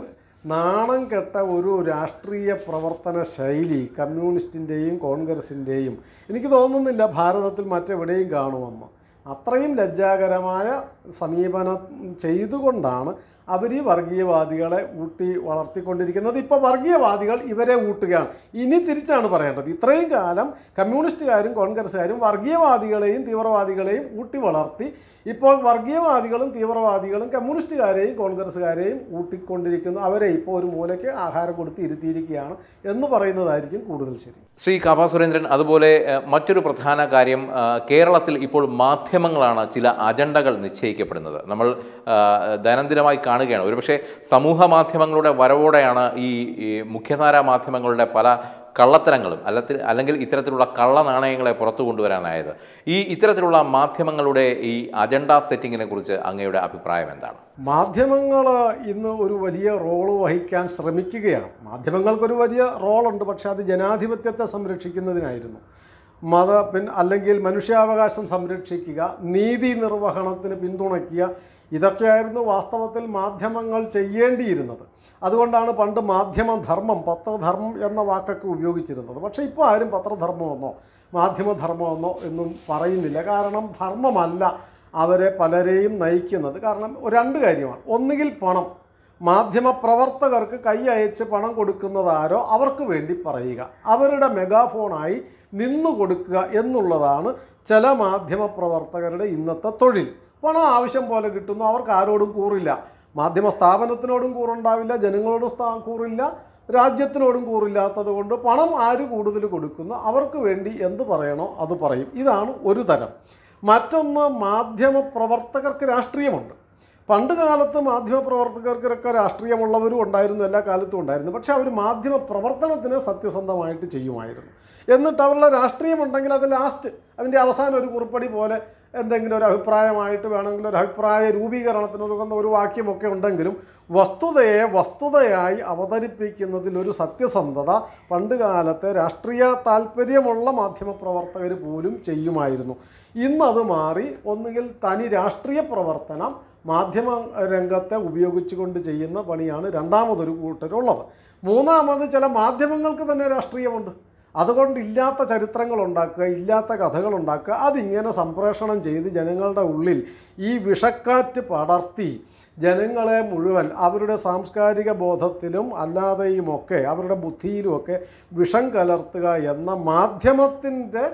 നാണം കെട്ട ഒരു രാഷ്ട്രീയ പ്രവർത്തന ശൈലി കമ്മ്യൂണിസ്റ്റിൻ്റെയും കോൺഗ്രസിൻ്റെയും എനിക്ക് തോന്നുന്നില്ല ഭാരതത്തിൽ മറ്റെവിടെയും കാണുമെന്ന് അത്രയും ലജ്ജാകരമായ സമീപനം ചെയ്തുകൊണ്ടാണ് അവർ ഈ വർഗീയവാദികളെ ഊട്ടി വളർത്തിക്കൊണ്ടിരിക്കുന്നത് ഇപ്പോൾ വർഗീയവാദികൾ ഇവരെ ഊട്ടുകയാണ് ഇനി തിരിച്ചാണ് പറയേണ്ടത് ഇത്രയും കാലം കമ്മ്യൂണിസ്റ്റുകാരും കോൺഗ്രസ്സുകാരും വർഗീയവാദികളെയും തീവ്രവാദികളെയും ഊട്ടി വളർത്തി ഇപ്പോൾ വർഗീയവാദികളും തീവ്രവാദികളും കമ്മ്യൂണിസ്റ്റുകാരെയും കോൺഗ്രസ്സുകാരെയും ഊട്ടിക്കൊണ്ടിരിക്കുന്നു അവരെ ഇപ്പോൾ ഒരു മൂലയ്ക്ക് ആഹാരം കൊടുത്ത് ഇരുത്തിയിരിക്കുകയാണ് എന്ന് പറയുന്നതായിരിക്കും കൂടുതൽ ശരി ശ്രീ കാബ സുരേന്ദ്രൻ അതുപോലെ ഏഹ്, മറ്റൊരു പ്രധാന കാര്യം ആ, കേരളത്തിൽ ഇപ്പോൾ മാധ്യമങ്ങളാണ് ചില അജണ്ടകൾ നിശ്ചയിക്കപ്പെടുന്നത് നമ്മൾ ആ, ദൈനംദിനമായി കാണുകയാണ് ഒരുപക്ഷെ സമൂഹ മാധ്യമങ്ങളുടെ വരവോടെയാണ് ഈ ഈ മുഖ്യധാരാ മാധ്യമങ്ങളുടെ പല കള്ളത്തരങ്ങളും അല്ലത്തി അല്ലെങ്കിൽ ഇത്തരത്തിലുള്ള കള്ള നാണയങ്ങളെ പുറത്തു കൊണ്ടുവരാനായത് ഈ ഇത്തരത്തിലുള്ള മാധ്യമങ്ങളുടെ ഈ അജണ്ട സെറ്റിങ്ങിനെ കുറിച്ച് അങ്ങയുടെ അഭിപ്രായം എന്താണ് മാധ്യമങ്ങൾ ഇന്ന് ഒരു വലിയ റോള് വഹിക്കാൻ ശ്രമിക്കുകയാണ് മാധ്യമങ്ങൾക്കൊരു വലിയ റോളുണ്ട് പക്ഷെ അത് ജനാധിപത്യത്തെ സംരക്ഷിക്കുന്നതിനായിരുന്നു മത പിൻ അല്ലെങ്കിൽ മനുഷ്യാവകാശം സംരക്ഷിക്കുക നീതി നിർവഹണത്തിന് പിന്തുണയ്ക്കുക ഇതൊക്കെയായിരുന്നു വാസ്തവത്തിൽ മാധ്യമങ്ങൾ ചെയ്യേണ്ടിയിരുന്നത് അതുകൊണ്ടാണ് പണ്ട് മാധ്യമ ധർമ്മം പത്രധർമ്മം എന്ന വാക്കൊക്കെ ഉപയോഗിച്ചിരുന്നത് പക്ഷേ ഇപ്പോൾ ആരും പത്രധർമ്മമെന്നോ മാധ്യമധർമ്മമെന്നോ എന്നും പറയുന്നില്ല കാരണം ധർമ്മമല്ല അവരെ പലരെയും നയിക്കുന്നത് കാരണം രണ്ട് കാര്യമാണ് ഒന്നുകിൽ പണം മാധ്യമ പ്രവർത്തകർക്ക് കൈ അയച്ച് പണം കൊടുക്കുന്നത് ആരോ അവർക്ക് വേണ്ടി പറയുക അവരുടെ മെഗാഫോണായി നിന്നു കൊടുക്കുക എന്നുള്ളതാണ് ചില മാധ്യമ പ്രവർത്തകരുടെ ഇന്നത്തെ തൊഴിൽ പണം ആവശ്യം പോലെ കിട്ടുന്നു അവർക്ക് ആരോടും കൂറില്ല മാധ്യമ സ്ഥാപനത്തിനോടും കൂറുണ്ടാവില്ല ജനങ്ങളോടും സ്ഥാ കൂറില്ല രാജ്യത്തിനോടും കൂറില്ലാത്തത് കൊണ്ട് പണം ആര് കൂടുതൽ കൊടുക്കുന്നു അവർക്ക് വേണ്ടി എന്ത് പറയണോ അത് പറയും ഇതാണ് ഒരു തരം മറ്റൊന്ന് മാധ്യമ പ്രവർത്തകർക്ക് രാഷ്ട്രീയമുണ്ട് പണ്ട് കാലത്ത് മാധ്യമ പ്രവർത്തകർക്കൊക്കെ രാഷ്ട്രീയമുള്ളവരും ഉണ്ടായിരുന്നു എല്ലാ കാലത്തും ഉണ്ടായിരുന്നു പക്ഷേ അവർ മാധ്യമ പ്രവർത്തനത്തിന് സത്യസന്ധമായിട്ട് ചെയ്യുമായിരുന്നു എന്നിട്ട് അവരുടെ രാഷ്ട്രീയമുണ്ടെങ്കിൽ അത് ലാസ്റ്റ് അതിൻ്റെ അവസാനം ഒരു കുറിപ്പടി പോലെ എന്തെങ്കിലും ഒരു അഭിപ്രായമായിട്ട് വേണമെങ്കിൽ ഒരു അഭിപ്രായ രൂപീകരണത്തിന് ഉതകുന്ന ഒരു വാക്യമൊക്കെ ഉണ്ടെങ്കിലും വസ്തുതയെ വസ്തുതയായി അവതരിപ്പിക്കുന്നതിൽ ഒരു സത്യസന്ധത പണ്ട് കാലത്തെ രാഷ്ട്രീയ താല്പര്യമുള്ള മാധ്യമപ്രവർത്തകർ പോലും ചെയ്യുമായിരുന്നു ഇന്നത് മാറി ഒന്നുകിൽ തനി രാഷ്ട്രീയ പ്രവർത്തനം മാധ്യമ രംഗത്തെ ഉപയോഗിച്ചുകൊണ്ട് ചെയ്യുന്ന പണിയാണ് രണ്ടാമതൊരു കൂട്ടരുള്ളത് മൂന്നാമത് ചില മാധ്യമങ്ങൾക്ക് തന്നെ രാഷ്ട്രീയമുണ്ട് അതുകൊണ്ട് ഇല്ലാത്ത ചരിത്രങ്ങൾ ഉണ്ടാക്കുക ഇല്ലാത്ത കഥകൾ ഉണ്ടാക്കുക അതിങ്ങനെ സംപ്രേഷണം ചെയ്ത് ജനങ്ങളുടെ ഉള്ളിൽ ഈ വിഷക്കാറ്റ് പടർത്തി ജനങ്ങളെ മുഴുവൻ അവരുടെ സാംസ്കാരിക ബോധത്തിലും അല്ലാതെയുമൊക്കെ അവരുടെ ബുദ്ധിയിലുമൊക്കെ വിഷം കലർത്തുക എന്ന മാധ്യമത്തിൻ്റെ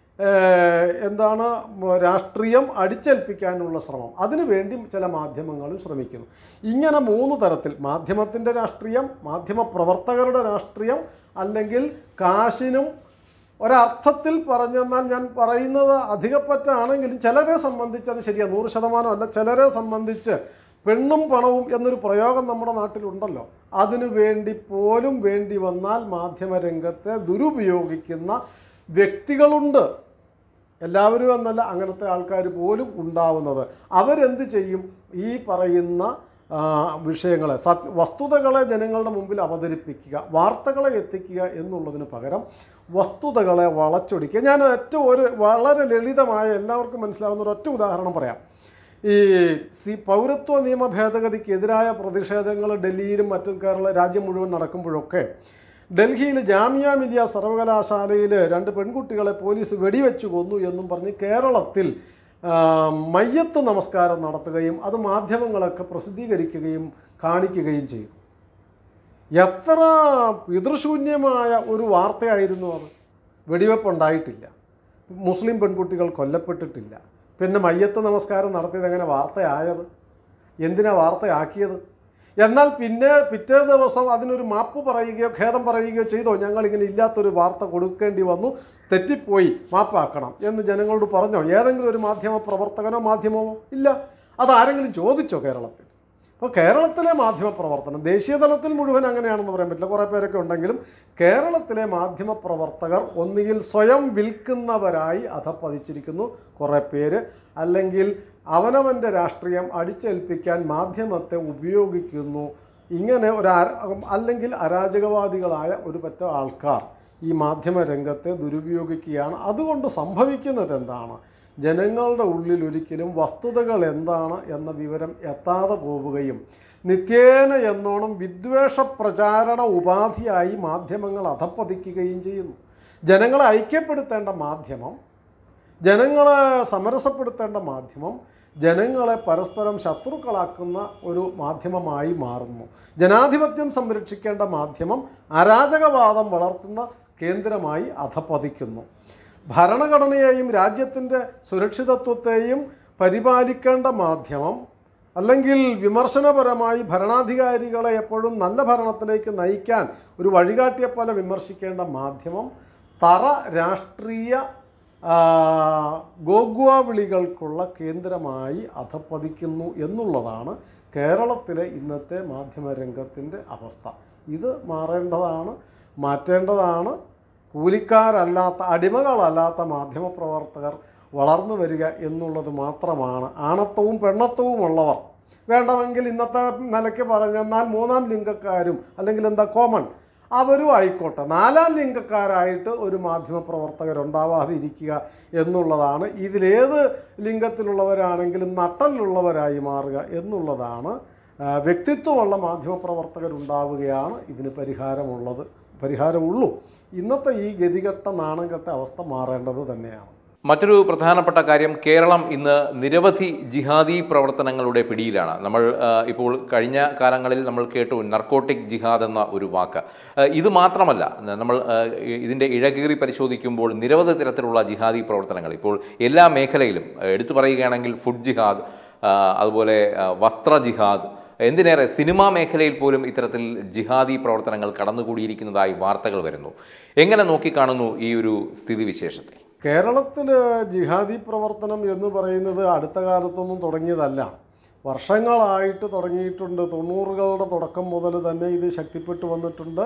ഏഹ്, എന്താണ് മ- രാഷ്ട്രീയം അടിച്ചേൽപ്പിക്കാനുള്ള ശ്രമം അതിനുവേണ്ടി ചില മാധ്യമങ്ങളും ശ്രമിക്കുന്നു ഇങ്ങനെ മൂന്ന് തരത്തിൽ മാധ്യമത്തിൻ്റെ രാഷ്ട്രീയം മാധ്യമ പ്രവർത്തകരുടെ രാഷ്ട്രീയം അല്ലെങ്കിൽ കാശിനും ഒരർത്ഥത്തിൽ പറഞ്ഞെന്നാൽ ഞാൻ പറയുന്നത് അധികപ്പറ്റാണെങ്കിലും ചിലരെ സംബന്ധിച്ച് അത് ശരിയാണ് നൂറ് ശതമാനം അല്ല ചിലരെ സംബന്ധിച്ച് പെണ്ണും പണവും എന്നൊരു പ്രയോഗം നമ്മുടെ നാട്ടിലുണ്ടല്ലോ അതിനു വേണ്ടി പോലും വേണ്ടി വന്നാൽ മാധ്യമരംഗത്തെ ദുരുപയോഗിക്കുന്ന വ്യക്തികളുണ്ട് എല്ലാവരും എന്നല്ല അങ്ങനത്തെ ആൾക്കാർ പോലും ഉണ്ടാവുന്നത് അവരെന്ത് ചെയ്യും ഈ പറയുന്ന ആ, വിഷയങ്ങളെ സത് വസ്തുതകളെ ജനങ്ങളുടെ മുമ്പിൽ അവതരിപ്പിക്കുക വാർത്തകളെ എത്തിക്കുക എന്നുള്ളതിന് പകരം വസ്തുതകളെ വളച്ചൊടിക്കുക ഞാൻ ഏറ്റവും ഒരു വളരെ ലളിതമായ എല്ലാവർക്കും മനസ്സിലാവുന്ന ഒരു ഒറ്റ ഉദാഹരണം പറയാം ഈ സി പൗരത്വ നിയമ ഭേദഗതിക്കെതിരായ പ്രതിഷേധങ്ങൾ ഡൽഹിയിലും മറ്റും കേരള രാജ്യം മുഴുവൻ നടക്കുമ്പോഴൊക്കെ ഡൽഹിയിൽ ജാമിയ മിലിയ സർവകലാശാലയിൽ രണ്ട് പെൺകുട്ടികളെ പോലീസ് വെടിവെച്ച് കൊന്നു എന്നും പറഞ്ഞ് കേരളത്തിൽ ആ, മയ്യത്ത് നമസ്കാരം നടത്തുകയും അത് മാധ്യമങ്ങളൊക്കെ പ്രസിദ്ധീകരിക്കുകയും കാണിക്കുകയും ചെയ്തു എത്ര പിതൃശൂന്യമായ ഒരു വാർത്തയായിരുന്നു അത് വെടിവെപ്പുണ്ടായിട്ടില്ല മുസ്ലിം പെൺകുട്ടികൾ കൊല്ലപ്പെട്ടിട്ടില്ല പിന്നെ മയ്യത്ത് നമസ്കാരം നടത്തിയത് എങ്ങനെ വാർത്തയായത് എന്തിനാ വാർത്തയാക്കിയത് എന്നാൽ പിന്നെ പിറ്റേ ദിവസം അതിനൊരു മാപ്പ് പറയുകയോ ഖേദം പറയുകയോ ചെയ്തോ ഞങ്ങൾ ഇങ്ങനെ ഇല്ലാത്തൊരു വാർത്ത കൊടുക്കേണ്ടി വന്നു തെറ്റിപ്പോയി മാപ്പാക്കണം എന്ന് ജനങ്ങളോട് പറഞ്ഞോ ഏതെങ്കിലും ഒരു മാധ്യമ പ്രവർത്തകനോ മാധ്യമമോ ഇല്ല അതാരെങ്കിലും ചോദിച്ചോ കേരളത്തിൽ അപ്പോൾ കേരളത്തിലെ മാധ്യമ പ്രവർത്തനം ദേശീയ തലത്തിൽ മുഴുവൻ അങ്ങനെയാണെന്ന് പറയാൻ പറ്റില്ല കുറേ പേരൊക്കെ ഉണ്ടെങ്കിലും കേരളത്തിലെ മാധ്യമ പ്രവർത്തകർ ഒന്നുകിൽ സ്വയം വിൽക്കുന്നവരായി അധപ്പതിച്ചിരിക്കുന്നു കുറേ പേര് അല്ലെങ്കിൽ അവനവൻ്റെ രാഷ്ട്രീയം അടിച്ചേൽപ്പിക്കാൻ മാധ്യമത്തെ ഉപയോഗിക്കുന്നു ഇങ്ങനെ ഒരു അര- അല്ലെങ്കിൽ അരാജകവാദികളായ ഒരു പറ്റ ആൾക്കാർ ഈ മാധ്യമ രംഗത്തെ ദുരുപയോഗിക്കുകയാണ് അതുകൊണ്ട് സംഭവിക്കുന്നത് എന്താണ് ജനങ്ങളുടെ ഉള്ളിൽ ഒരിക്കലും വസ്തുതകൾ എന്താണ് എന്ന വിവരം എത്താതെ പോവുകയും നിത്യേന എന്നോണം വിദ്വേഷ പ്രചാരണ ഉപാധിയായി മാധ്യമങ്ങൾ അധപ്പതിക്കുകയും ചെയ്യുന്നു ജനങ്ങളെ ഐക്യപ്പെടുത്തേണ്ട മാധ്യമം ജനങ്ങളെ സമരസപ്പെടുത്തേണ്ട മാധ്യമം ജനങ്ങളെ പരസ്പരം ശത്രുക്കളാക്കുന്ന ഒരു മാധ്യമമായി മാറുന്നു ജനാധിപത്യം സംരക്ഷിക്കേണ്ട മാധ്യമം അരാജകവാദം വളർത്തുന്ന കേന്ദ്രമായി അധപ്പതിക്കുന്നു ഭരണഘടനയെയും രാജ്യത്തിൻ്റെ സുരക്ഷിതത്വത്തെയും പരിപാലിക്കേണ്ട മാധ്യമം അല്ലെങ്കിൽ വിമർശനപരമായി ഭരണാധികാരികളെ എപ്പോഴും നല്ല ഭരണത്തിലേക്ക് നയിക്കാൻ ഒരു വഴികാട്ടിയെ പോലെ വിമർശിക്കേണ്ട മാധ്യമം തറ രാഷ്ട്രീയ ആ, ഗോഗ്വ വിളികൾക്കുള്ള കേന്ദ്രമായി അധപ്പതിക്കുന്നു എന്നുള്ളതാണ് കേരളത്തിലെ ഇന്നത്തെ മാധ്യമരംഗത്തിൻ്റെ അവസ്ഥ ഇത് മാറേണ്ടതാണ് മാറ്റേണ്ടതാണ് കൂലിക്കാരല്ലാത്ത അടിമകളല്ലാത്ത മാധ്യമപ്രവർത്തകർ വളർന്നു വരിക എന്നുള്ളത് മാത്രമാണ് ആണത്വവും പെണ്ണത്വവും ഉള്ളവർ വേണ്ടമെങ്കിൽ ഇന്നത്തെ നിലയ്ക്ക് പറഞ്ഞെന്നാൽ മൂന്നാം ലിംഗക്കാരും അല്ലെങ്കിൽ എന്താ കോമൺ അവരും ആയിക്കോട്ടെ നാലാം ലിംഗക്കാരായിട്ട് ഒരു മാധ്യമപ്രവർത്തകരുണ്ടാവാതിരിക്കുക എന്നുള്ളതാണ് ഇതിലേത് ലിംഗത്തിലുള്ളവരാണെങ്കിലും നട്ടലിലുള്ളവരായി മാറുക എന്നുള്ളതാണ് ആ, വ്യക്തിത്വമുള്ള മാധ്യമപ്രവർത്തകരുണ്ടാവുകയാണ് ഇതിന് പരിഹാരമുള്ളത് പരിഹാരമുള്ളൂ ഇന്നത്തെ ഈ ഗതികെട്ട നാണം കെട്ട അവസ്ഥ മാറേണ്ടത് തന്നെയാണ് മറ്റൊരു പ്രധാനപ്പെട്ട കാര്യം കേരളം ഇന്ന് നിരവധി ജിഹാദി പ്രവർത്തനങ്ങളുടെ പിടിയിലാണ് നമ്മൾ ആ, ഇപ്പോൾ കഴിഞ്ഞ കാലങ്ങളിൽ നമ്മൾ കേട്ടു നർക്കോട്ടിക് ജിഹാദ് എന്ന ഒരു വാക്ക് ആ, ഇത് മാത്രമല്ല നമ്മൾ ആ, ഇതിൻ്റെ ഇഴകീറി പരിശോധിക്കുമ്പോൾ നിരവധി തരത്തിലുള്ള ജിഹാദി പ്രവർത്തനങ്ങൾ ഇപ്പോൾ എല്ലാ മേഖലയിലും ആ, എടുത്തു പറയുകയാണെങ്കിൽ ഫുഡ് ജിഹാദ് ആ, അതുപോലെ ആ, വസ്ത്ര ജിഹാദ് എന്തിനേറെ സിനിമാ മേഖലയിൽ പോലും ഇത്തരത്തിൽ ജിഹാദി പ്രവർത്തനങ്ങൾ കടന്നുകൂടിയിരിക്കുന്നതായി വാർത്തകൾ വരുന്നു എങ്ങനെ നോക്കിക്കാണുന്നു ഈ ഒരു സ്ഥിതിവിശേഷത്തെ കേരളത്തിൽ ജിഹാദി പ്രവർത്തനം എന്ന് പറയുന്നത് അടുത്ത കാലത്തൊന്നും തുടങ്ങിയതല്ല വർഷങ്ങളായിട്ട് തുടങ്ങിയിട്ടുണ്ട് തൊണ്ണൂറുകളുടെ തുടക്കം മുതൽ തന്നെ ഇത് ശക്തിപ്പെട്ടു വന്നിട്ടുണ്ട്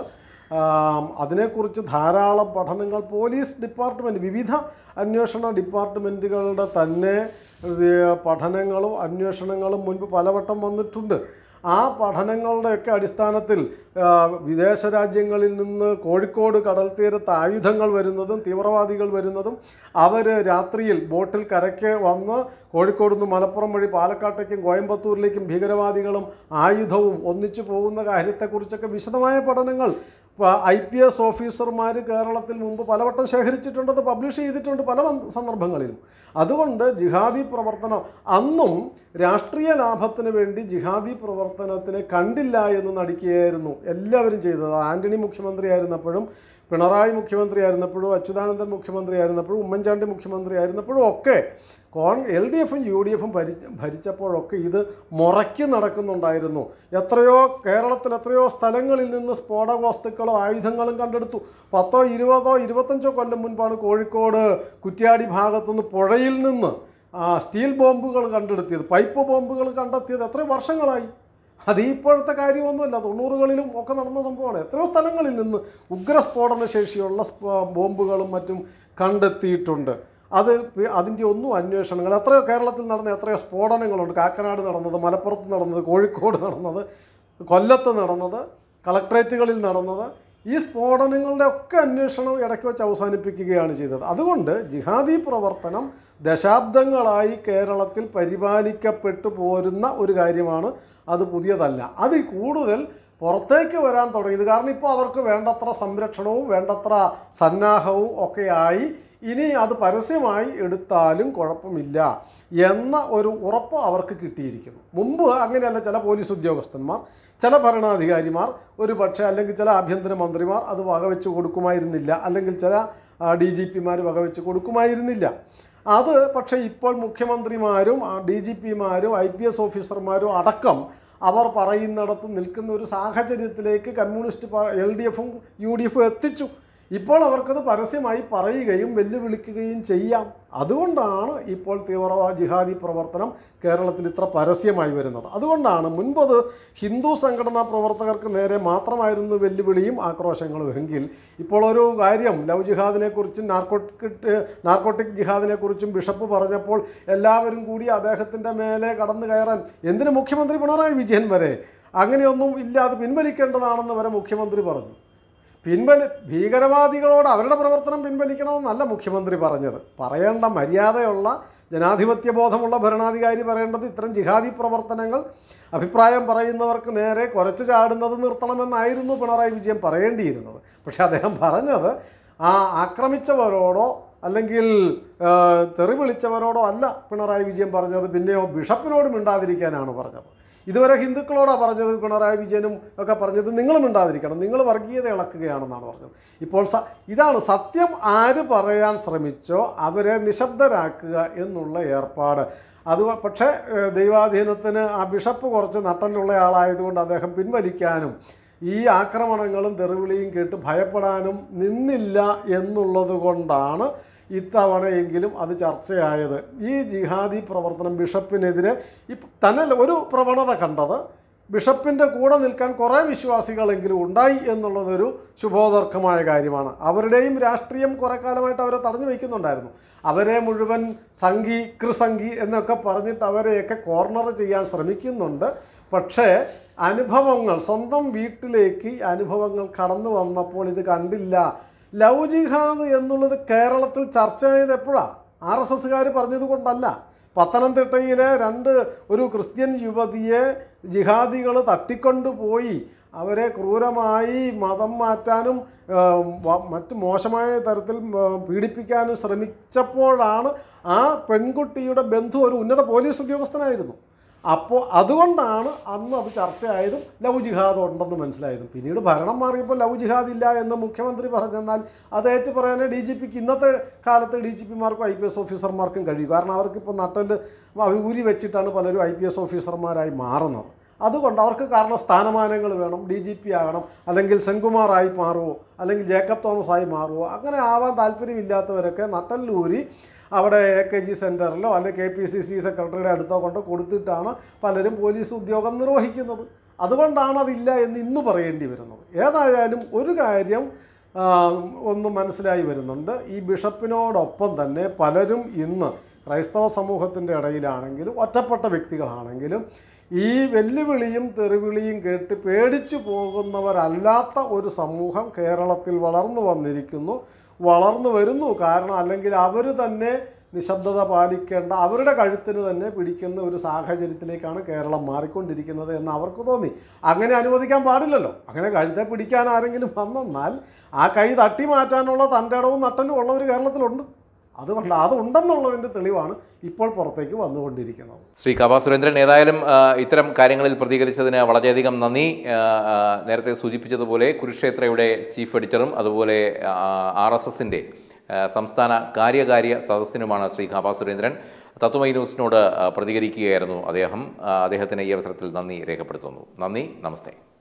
ആം, അതിനെക്കുറിച്ച് ധാരാളം പഠനങ്ങൾ പോലീസ് ഡിപ്പാർട്ട്മെൻറ്റ് വിവിധ അന്വേഷണ ഡിപ്പാർട്ട്മെൻറ്റുകളുടെ തന്നെ വി- പഠനങ്ങളും അന്വേഷണങ്ങളും മുൻപ് പലവട്ടം വന്നിട്ടുണ്ട് ആ പഠനങ്ങളുടെയൊക്കെ അടിസ്ഥാനത്തിൽ ആ, വിദേശ രാജ്യങ്ങളിൽ നിന്ന് കോഴിക്കോട് കടൽ തീരത്ത് ആയുധങ്ങൾ വരുന്നതും തീവ്രവാദികൾ വരുന്നതും അവർ രാത്രിയിൽ ബോട്ടിൽ കരയ്ക്ക് വന്ന് കോഴിക്കോട് നിന്ന് മലപ്പുറം വഴി പാലക്കാട്ടേക്കും കോയമ്പത്തൂരിലേക്കും ഭീകരവാദികളും ആയുധവും ഒന്നിച്ചു പോകുന്ന കാര്യത്തെക്കുറിച്ചൊക്കെ വിശദമായ പഠനങ്ങൾ ഐ പി എസ് ഓഫീസർമാർ കേരളത്തിൽ മുമ്പ് പലവട്ടം ശേഖരിച്ചിട്ടുണ്ട് അത് പബ്ലിഷ് ചെയ്തിട്ടുണ്ട് പല വൻ- സന്ദർഭങ്ങളിലും അതുകൊണ്ട് ജിഹാദി പ്രവർത്തനം അന്നും രാഷ്ട്രീയ ലാഭത്തിന് വേണ്ടി ജിഹാദി പ്രവർത്തനത്തിനെ കണ്ടില്ല എന്ന് നടിക്കുകയായിരുന്നു എല്ലാവരും ചെയ്തത് ആന്റണി മുഖ്യമന്ത്രിയായിരുന്നപ്പോഴും പിണറായി മുഖ്യമന്ത്രിയായിരുന്നപ്പോഴും അച്യുതാനന്ദൻ മുഖ്യമന്ത്രിയായിരുന്നപ്പോഴും ഉമ്മൻചാണ്ടി മുഖ്യമന്ത്രിയായിരുന്നപ്പോഴും ഒക്കെ കോൺ എൽ ഡി എഫും യു ഡി എഫും ഭരി ഭരിച്ചപ്പോഴൊക്കെ ഇത് മുറയ്ക്ക് നടക്കുന്നുണ്ടായിരുന്നു എത്രയോ കേരളത്തിൽ എത്രയോ സ്ഥലങ്ങളിൽ നിന്ന് സ്ഫോടക വസ്തുക്കളും ആയുധങ്ങളും കണ്ടെടുത്തു പത്തോ ഇരുപതോ ഇരുപത്തഞ്ചോ കൊല്ലം മുൻപാണ് കോഴിക്കോട് കുറ്റ്യാടി ഭാഗത്തുനിന്ന് പുഴയിൽ നിന്ന് ആ, സ്റ്റീൽ ബോംബുകൾ കണ്ടെടുത്തിയത് പൈപ്പ് ബോംബുകൾ കണ്ടെത്തിയത് എത്ര വർഷങ്ങളായി അത് ഈ ഇപ്പോഴത്തെ കാര്യമൊന്നുമല്ല തൊണ്ണൂറുകളിലും ഒക്കെ നടന്ന സംഭവമാണ് എത്രയോ സ്ഥലങ്ങളിൽ നിന്ന് ഉഗ്രസ്ഫോടന ശേഷിയുള്ള സ്പ- ബോംബുകളും മറ്റും കണ്ടെത്തിയിട്ടുണ്ട് അത് പി- അതിൻ്റെ ഒന്നും അന്വേഷണങ്ങൾ എത്രയോ കേരളത്തിൽ നടന്ന എത്രയോ സ്ഫോടനങ്ങളുണ്ട് കാക്കനാട് നടന്നത് മലപ്പുറത്ത് നടന്നത് കോഴിക്കോട് നടന്നത് കൊല്ലത്ത് നടന്നത് കളക്ട്രേറ്റുകളിൽ നടന്നത് ഈ സ്ഫോടനങ്ങളുടെ ഒക്കെ അന്വേഷണം ഇടയ്ക്ക് വെച്ച് അവസാനിപ്പിക്കുകയാണ് ചെയ്തത് അതുകൊണ്ട് ജിഹാദി പ്രവർത്തനം ദശാബ്ദങ്ങളായി കേരളത്തിൽ പരിപാലിക്കപ്പെട്ടു പോരുന്ന ഒരു കാര്യമാണ് അത് പുതിയതല്ല അത് കൂടുതൽ പുറത്തേക്ക് വരാൻ തുടങ്ങിയത് കാരണം ഇപ്പോൾ അവർക്ക് വേണ്ടത്ര സംരക്ഷണവും വേണ്ടത്ര സന്നാഹവും ഒക്കെയായി ഇനി അത് പരസ്യമായി എടുത്താലും കുഴപ്പമില്ല എന്ന ഒരു ഉറപ്പ് അവർക്ക് കിട്ടിയിരിക്കുന്നു മുമ്പ് അങ്ങനെയല്ല ചില പോലീസ് ഉദ്യോഗസ്ഥന്മാർ ചില ഭരണാധികാരിമാർ ഒരു പക്ഷേ അല്ലെങ്കിൽ ചില ആഭ്യന്തര മന്ത്രിമാർ അത് വകവെച്ച് കൊടുക്കുമായിരുന്നില്ല അല്ലെങ്കിൽ ചില ഡി ജി പിമാർ വകവെച്ച് കൊടുക്കുമായിരുന്നില്ല അത് പക്ഷേ ഇപ്പോൾ മുഖ്യമന്ത്രിമാരും ഡി ജി പിമാരും ഐ പി എസ് ഓഫീസർമാരും അടക്കം അവർ പറയുന്നിടത്ത് നിൽക്കുന്ന ഒരു സാഹചര്യത്തിലേക്ക് കമ്മ്യൂണിസ്റ്റ് എൽ ഡി എഫും യു ഡി എഫും എത്തിച്ചു ഇപ്പോൾ അവർക്കത് പരസ്യമായി പറയുകയും വെല്ലുവിളിക്കുകയും ചെയ്യാം അതുകൊണ്ടാണ് ഇപ്പോൾ തീവ്രവാദ ജിഹാദി പ്രവർത്തനം കേരളത്തിൽ ഇത്ര പരസ്യമായി വരുന്നത് അതുകൊണ്ടാണ് മുൻപത് ഹിന്ദു സംഘടനാ പ്രവർത്തകർക്ക് നേരെ മാത്രമായിരുന്നു വെല്ലുവിളിയും ആക്രോശങ്ങളും എങ്കിൽ ഇപ്പോൾ ഒരു കാര്യം ലവ് ജിഹാദിനെക്കുറിച്ചും നാർക്കോട്ടിക് നാർക്കോട്ടിക് ജിഹാദിനെക്കുറിച്ചും ബിഷപ്പ് പറഞ്ഞപ്പോൾ എല്ലാവരും കൂടി അദ്ദേഹത്തിൻ്റെ മേലെ കടന്നു കയറാൻ എന്തിന് മുഖ്യമന്ത്രി പിണറായി വിജയൻ വരെ അങ്ങനെയൊന്നും ഇല്ലാതെ പിൻവലിക്കേണ്ടതാണെന്ന് വരെ മുഖ്യമന്ത്രി പറഞ്ഞു പിൻവലി ഭീകരവാദികളോട് അവരുടെ പ്രവർത്തനം പിൻവലിക്കണമെന്നല്ല മുഖ്യമന്ത്രി പറഞ്ഞത് പറയേണ്ട മര്യാദയുള്ള ജനാധിപത്യ ബോധമുള്ള ഭരണാധികാരി പറയേണ്ടത് ഇത്തരം ജിഹാദി പ്രവർത്തനങ്ങൾ അഭിപ്രായം പറയുന്നവർക്ക് നേരെ കുരച്ചു ചാടുന്നത് നിർത്തണമെന്നായിരുന്നു പിണറായി വിജയൻ പറയേണ്ടിയിരുന്നത് പക്ഷേ അദ്ദേഹം പറഞ്ഞത് ആ ആക്രമിച്ചവരോടോ അല്ലെങ്കിൽ ആ, തെറി വിളിച്ചവരോടോ അല്ല പിണറായി വിജയൻ പറഞ്ഞത് പിന്നെയോ ബിഷപ്പിനോട് മിണ്ടാതിരിക്കാനാണ് പറഞ്ഞത് ഇതുവരെ ഹിന്ദുക്കളോടാണ് പറഞ്ഞത് പിണറായി വിജയനും ഒക്കെ പറഞ്ഞത് നിങ്ങൾ മിണ്ടാതിരിക്കണം നിങ്ങൾ വർഗീയത ഇളക്കുകയാണെന്നാണ് പറഞ്ഞത് ഇപ്പോൾ സ ഇതാണ് സത്യം ആര് പറയാൻ ശ്രമിച്ചോ അവരെ നിശബ്ദരാക്കുക എന്നുള്ള ഏർപ്പാട് അത് പക്ഷേ ഏഹ്, ദൈവാധീനത്തിന് ആ ബിഷപ്പ് കുറച്ച് നട്ടലുള്ള ആളായതുകൊണ്ട് അദ്ദേഹം പിൻവലിക്കാനും ഈ ആക്രമണങ്ങളും തെറിവിളിയും കേട്ട് ഭയപ്പെടാനും നിന്നില്ല എന്നുള്ളത് കൊണ്ടാണ് ഇത്തവണയെങ്കിലും അത് ചർച്ചയായത് ഈ ജിഹാദി പ്രവർത്തനം ബിഷപ്പിനെതിരെ ഇപ്പം തന്നെ ഒരു പ്രവണത കണ്ടത് ബിഷപ്പിൻ്റെ കൂടെ നിൽക്കാൻ കുറേ വിശ്വാസികളെങ്കിലും ഉണ്ടായി എന്നുള്ളതൊരു ശുഭോദർക്കമായ കാര്യമാണ് അവരുടെയും രാഷ്ട്രീയം കുറേ കാലമായിട്ട് അവരെ തടഞ്ഞു വയ്ക്കുന്നുണ്ടായിരുന്നു അവരെ മുഴുവൻ സംഘി കൃസംഘി എന്നൊക്കെ പറഞ്ഞിട്ട് അവരെയൊക്കെ കോർണർ ചെയ്യാൻ ശ്രമിക്കുന്നുണ്ട് പക്ഷേ അനുഭവങ്ങൾ സ്വന്തം വീട്ടിലേക്ക് അനുഭവങ്ങൾ കടന്നു വന്നപ്പോൾ ഇത് കണ്ടില്ല ലവ് ജിഹാദ് എന്നുള്ളത് കേരളത്തിൽ ചർച്ച ചെയ്ത് എപ്പോഴാണ് ആർ എസ് എസ്സുകാർ പറഞ്ഞത് കൊണ്ടല്ല പത്തനംതിട്ടയിലെ രണ്ട് ഒരു ക്രിസ്ത്യൻ യുവതിയെ ജിഹാദികൾ തട്ടിക്കൊണ്ടുപോയി അവരെ ക്രൂരമായി മതം മാറ്റാനും ആ, വ- മറ്റ് മോശമായ തരത്തിൽ ആ, പീഡിപ്പിക്കാനും ശ്രമിച്ചപ്പോഴാണ് ആ പെൺകുട്ടിയുടെ ബന്ധു ഒരു ഉന്നത പോലീസ് ഉദ്യോഗസ്ഥനായിരുന്നു അപ്പോൾ അതുകൊണ്ടാണ് അന്ന് അത് ചർച്ചയായതും ലവ് ജിഹാദ് ഉണ്ടെന്ന് മനസ്സിലായതും പിന്നീട് ഭരണം മാറിയപ്പോൾ ലവ് ജിഹാദ് ഇല്ല എന്ന് മുഖ്യമന്ത്രി പറഞ്ഞെന്നാൽ അത് ഏറ്റു പറയാനേ ഡി ജി പിക്ക് ഇന്നത്തെ കാലത്ത് ഡി ജി പിമാർക്കും ഐ പി എസ് ഓഫീസർമാർക്കും കഴിയും കാരണം അവർക്കിപ്പോൾ നട്ടല് അവർ ഊരി വെച്ചിട്ടാണ് പലരും ഐ പി എസ് ഓഫീസർമാരായി മാറുന്നത് അതുകൊണ്ട് അവർക്ക് കാരണം സ്ഥാനമാനങ്ങൾ വേണം ഡി ജി പി ആകണം അല്ലെങ്കിൽ സെൻകുമാറായി മാറുമോ അല്ലെങ്കിൽ ജേക്കബ് തോമസ് ആയി മാറുമോ അങ്ങനെ ആവാൻ താല്പര്യമില്ലാത്തവരൊക്കെ നട്ടല്ലൂരി അവിടെ എ കെ ജി സെൻറ്ററിലോ അല്ലെങ്കിൽ കെ പി സി സി സെക്രട്ടറിയുടെ അടുത്തോ കൊണ്ട് കൊടുത്തിട്ടാണ് പലരും പോലീസ് ഉദ്യോഗം നിർവഹിക്കുന്നത് അതുകൊണ്ടാണ് അതില്ല എന്ന് ഇന്ന് പറയേണ്ടി വരുന്നത് ഏതായാലും ഒരു കാര്യം ആ, ഒന്ന് മനസ്സിലായി വരുന്നുണ്ട് ഈ ബിഷപ്പിനോടൊപ്പം തന്നെ പലരും ഇന്ന് ക്രൈസ്തവ സമൂഹത്തിൻ്റെ ഇടയിലാണെങ്കിലും ഒറ്റപ്പെട്ട വ്യക്തികളാണെങ്കിലും ഈ വെല്ലുവിളിയും തെറിവിളിയും കേട്ട് പേടിച്ചു പോകുന്നവരല്ലാത്ത ഒരു സമൂഹം കേരളത്തിൽ വളർന്നു വന്നിരിക്കുന്നു വളർന്നു വരുന്നു കാരണം അല്ലെങ്കിൽ അവർ തന്നെ നിശബ്ദത പാലിക്കേണ്ട അവരുടെ കഴുത്തിന് തന്നെ പിടിക്കുന്ന ഒരു സാഹചര്യത്തിലേക്കാണ് കേരളം മാറിക്കൊണ്ടിരിക്കുന്നത് എന്ന് അവർക്ക് തോന്നി അങ്ങനെ അനുവദിക്കാൻ പാടില്ലല്ലോ അങ്ങനെ കഴുത്തെ പിടിക്കാൻ ആരെങ്കിലും വന്നെന്നാൽ ആ കൈ തട്ടി മാറ്റാനുള്ള തൻ്റെ ഇടവും നട്ടലും ഉള്ളവർ കേരളത്തിലുണ്ട് അതുകൊണ്ട് അതുണ്ടെന്നുള്ളതിൻ്റെ തെളിവാണ് ഇപ്പോൾ പുറത്തേക്ക് വന്നുകൊണ്ടിരിക്കുന്നത് ശ്രീ കപാ സുരേന്ദ്രൻ ഏതായാലും ആ, ഇത്തരം കാര്യങ്ങളിൽ പ്രതികരിച്ചതിന് വളരെയധികം നന്ദി ആ, ആ, നേരത്തെ സൂചിപ്പിച്ചതുപോലെ കുരുക്ഷേത്രയുടെ ചീഫ് എഡിറ്ററും അതുപോലെ ആർ എസ് എസിൻ്റെ സംസ്ഥാന കാര്യകാര്യ സദസ്സിനുമാണ് ശ്രീ കപാ സുരേന്ദ്രൻ തത്വമൈ ന്യൂസിനോട് ആ, പ്രതികരിക്കുകയായിരുന്നു അദ്ദേഹം ആ, അദ്ദേഹത്തിന് ഈ അവസരത്തിൽ നന്ദി രേഖപ്പെടുത്തുന്നു നന്ദി നമസ്തേ